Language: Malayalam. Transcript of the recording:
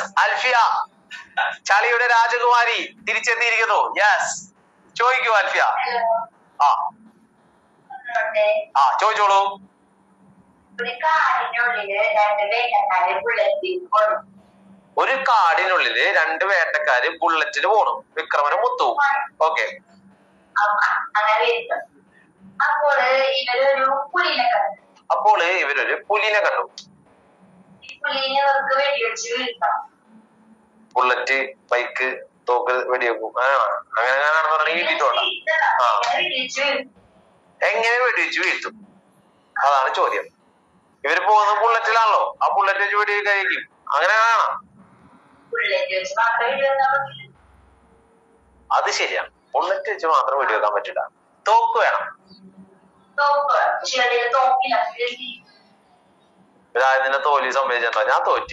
അൽഫിയ ചളിയുടെ രാജകുമാരി തിരിച്ചെത്തിയിരിക്കുന്നു യെസ് ചോദിക്കൂ അൽഫിയ ആ ആ ചോദിച്ചോളൂ ഒരു കാടിനുള്ളില് രണ്ട് വേട്ടക്കാരെ ബുള്ളറ്റ് കൊണ്ടു ഒരു കാടിനുള്ളില് രണ്ട് വേട്ടക്കാര് ബുള്ളറ്റിന് പോണു വിക്രമനും മുത്തുവും ഓക്കെ അങ്ങനെ വരുന്നത് അപ്പോൾ ഇവരൊരു പുലിനെ കണ്ടു അപ്പോൾ ഇവരൊരു പുലിനെ കണ്ടു ഈ പുലിനെ ഇവർക്ക് വെടിവെച്ച് വീഴ്ത്താം ബുള്ളറ്റ് ബൈക്ക് തോക്ക് വെടിവെക്കും ആ, അങ്ങനെ അങ്ങനെയാണെന്ന് പറഞ്ഞാൽ വീട്ടിട്ടുണ്ട ആ. വെടിവെച്ച് വീഴ്ത്തും എങ്ങനെ വെടിവെച്ച് വീഴ്ത്തും അതാണ് ചോദ്യം ഇവര് പോകുന്നത് ബുള്ളറ്റിലാണല്ലോ ആ ബുള്ളറ്റ് വെച്ച് വെടി കഴിക്കും അങ്ങനെ കാണാം ബുള്ളറ്റ് വെച്ച് മാത്രം വെടിവെക്കാൻ പറ്റില്ല അത് ശരിയാണ് ബുള്ളറ്റ് വെച്ച് മാത്രം വെടിവെക്കാൻ പറ്റില്ല തോക്ക് വേണം തോക്ക് ചെറിയ തോക്കില്ല ഇതായത് നിന്നെ തോൽവി സംഭവിച്ചിട്ടുണ്ടോ ഞാൻ തോറ്റ്